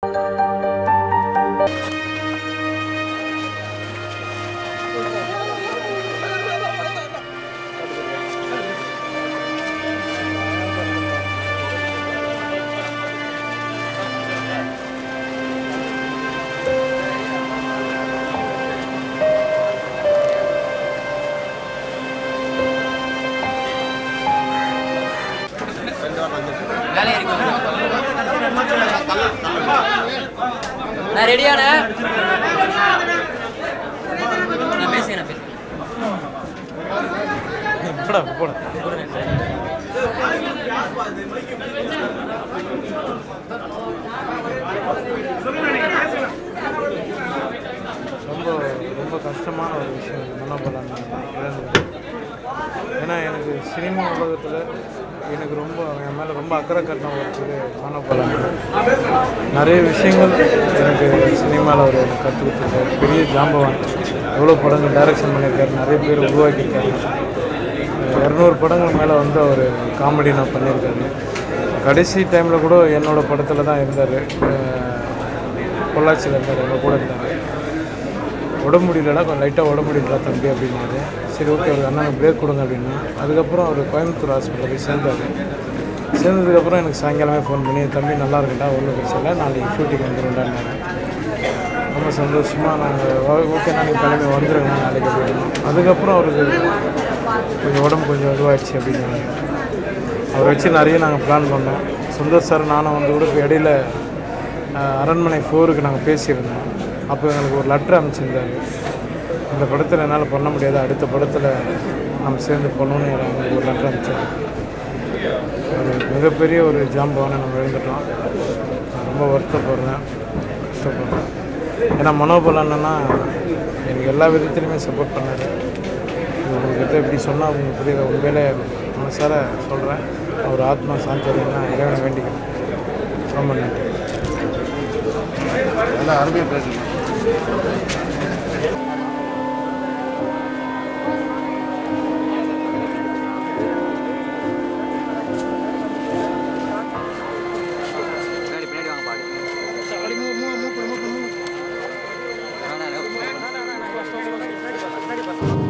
நான் ரெடியான நான் பேசுகிறேன் நான் பேசுகிறேன் போடா போடா ரொம்ப ரொம்ப கஷ்டமான ஒரு விஷயம் இந்த மனோபலம் இழந்தது ஏன்னா எனக்கு சினிமா உலகத்தில் எனக்கு ரொம்ப என் மேலே ரொம்ப அக்கறை கட்டின ஒரு மனோபலம் நிறைய விஷயங்கள் எனக்கு சினிமாவில் அவர் எனக்கு கற்றுக் கொடுத்துருக்காரு பெரிய ஜாம்பவான் எவ்வளோ படங்கள் டைரக்ஷன் பண்ணியிருக்காரு நிறைய பேர் உருவாக்கியிருக்காரு இரநூறு படங்கள் மேலே வந்து அவர் காமெடி நான் பண்ணியிருக்காரு கடைசி டைமில் கூட என்னோட படத்தில் தான் இருந்தார் பொள்ளாச்சியில் இருந்தார் எங்கள் கூட இருந்தார் உடம்பு முடியலடா கொஞ்சம் லைட்டாக உடம்பு முடியலடா தம்பி அப்படின்னாரு சரி ஓகே ஒரு அண்ணனுக்கு பிரேக் கொடுங்க அப்படின்னா அதுக்கப்புறம் அவர் கோயம்புத்தூர் ஹாஸ்பிட்டலில் போய் சேர்ந்தார் சேர்ந்ததுக்கப்புறம் எனக்கு சாயங்காலமே ஃபோன் பண்ணி தம்பி நல்லா இருக்குடா ஒன்றும் பிரச்சனை இல்லை நாளைக்கு ஷூட்டிங் வந்துடும்டான்னாரு ரொம்ப சந்தோஷமாக நாங்கள் ஓகே நாளைக்கு கிளம்பி வந்துடுங்க நாளைக்கு அப்படின்னு அதுக்கப்புறம் அவருக்கு கொஞ்சம் உடம்பு கொஞ்சம் இதுவாகிடுச்சு அப்படின்னாங்க அவரை வச்சு நிறைய நாங்கள் பிளான் பண்ணோம் சுந்தர் சார் நானும் வந்து கூட இப்போ இடையில அஹ், அரண்மனை ஃபோருக்கு நாங்கள் பேசியிருந்தோம் அப்போ எங்களுக்கு ஒரு லெட்டர் அனுப்பிச்சிருந்தாரு இந்த படத்தில் என்னால் பண்ண முடியாது அடுத்த படத்தில் நம்ம சேர்ந்து பண்ணணும்னு எங்களுக்கு ஒரு லெட்டர் அனுப்பிச்சாரு ஒரு மிகப்பெரிய ஒரு ஜாம்பவானை நம்ம எழுந்துட்டோம் நான் ரொம்ப வருத்தப்படுறேன் கஷ்டப்படுறேன் ஏன்னா மனோபலம் என்னன்னா எனக்கு எல்லா விதத்துலையுமே சப்போர்ட் பண்ணார் உங்கள்கிட்ட இப்படி சொன்னால் உங்களுக்கு புரியல உண்மையிலே மனசார சொல்கிறேன் அவர் ஆத்மா சாந்தி அடையணும்னா இறைவனை வேண்டிக்கிறேன் ரொம்ப நன்றி நல்லா அருமையாக பேசுங்க பின்னாடி பின்னாடி வாங்க பாடு வேணாம், வேணாம்.